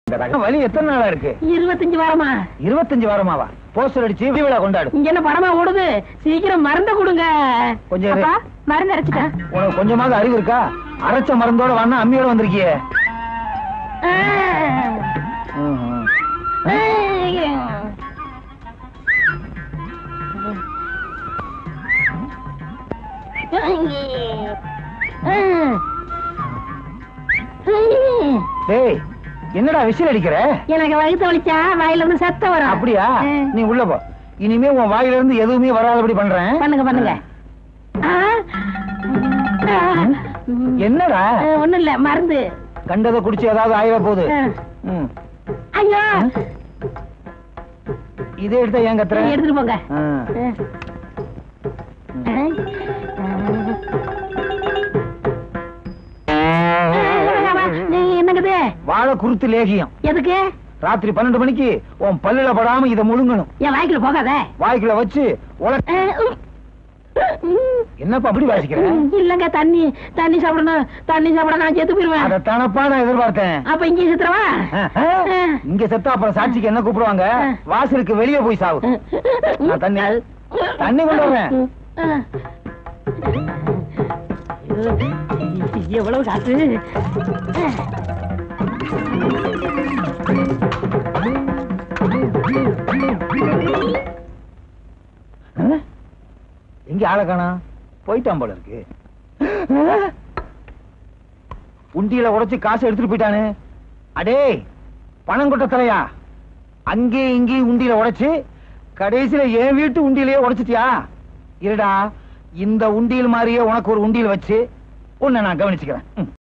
இந்த ரகம் வலி எத்தனை நாளா இருக்கு இருபத்தஞ்சு வாரமா இருபத்தஞ்சு வாரமாவா போஸ்டர் அடிச்சு விழா கொண்டாடு இங்க என்ன படமா ஓடுது சீக்கிரம் மருந்து கொடுங்க கொஞ்சம் இரு. அப்பா, மருந்து அரைச்சிட்டேன் உனக்கு கொஞ்சமாவது அறிவு இருக்கா அரைச்ச மருந்தோட வண்ணா அம்மியோட வந்திருக்கியே ம்ஹும். டேய் என்னடா விசில் அடிக்கிற எனக்கு வயிற்று வலிச்சா வாயில இருந்து சத்தம் வரும் அப்படியா ம். நீ உள்ள போ இனிமே உன் வாயில இருந்து எதுவுமே வராதபடி பண்றேன் பண்ணுங்க பண்ணுங்க ஆ. ஆ. என்னடா ஆ, ஒண்ணும் இல்ல மருந்து கண்டதை குடிச்சு ஏதாவது ஆயிட போகுது ஆ. ம். ஐயோ இதே எடுத்தா ஏன் கத்துற எடுத்துட்டு போங்க ஆ. ஆ. என்னங்குது வாழை குருத்து லேகியம் எதுக்கு ராத்திரி பன்னெண்டு மணிக்கு உன் பல்லுல படாம இத முழுங்கணும் என் வாய்க்குள்ள போகாத வாய்க்குள்ள வச்சு உல ஆ, உம். உம். என்னப்பா அப்படி வாசிக்கிற இல்லங்க தண்ணி தண்ணி சாப்பிடணும் தண்ணி சாப்பிட நான் செத்து போயிருவேன் அத தானப்பா நான் எதிர்பார்த்தேன் அப்ப இங்கே செத்துறவா ஆஹா. இங்க செத்தா அப்புறம் சாட்சிக்கு என்ன கூப்பிடுவாங்க வாசலுக்கு வெளியே போய் சாவு நான் தண்ணி தண்ணி கொண்டு வரேன் எவ்வளவு காசு ஆ? எங்க ஆளை காணோம் போயிட்டான் போல இருக்கு ஆ? உண்டியில உடைச்சு காசு எடுத்துட்டு போயிட்டானு அடே பணம் கொட்ட தலையா அங்கேயும் இங்கேயும் உண்டியில உடைச்சு கடைசியில என் வீட்டு உண்டியிலேயே உடைச்சிட்டியா இருடா இந்த உண்டியல் மாதிரியே உனக்கு ஒரு உண்டியல் வச்சு உன்னை நான் கவனிச்சுக்கிறேன் ம்.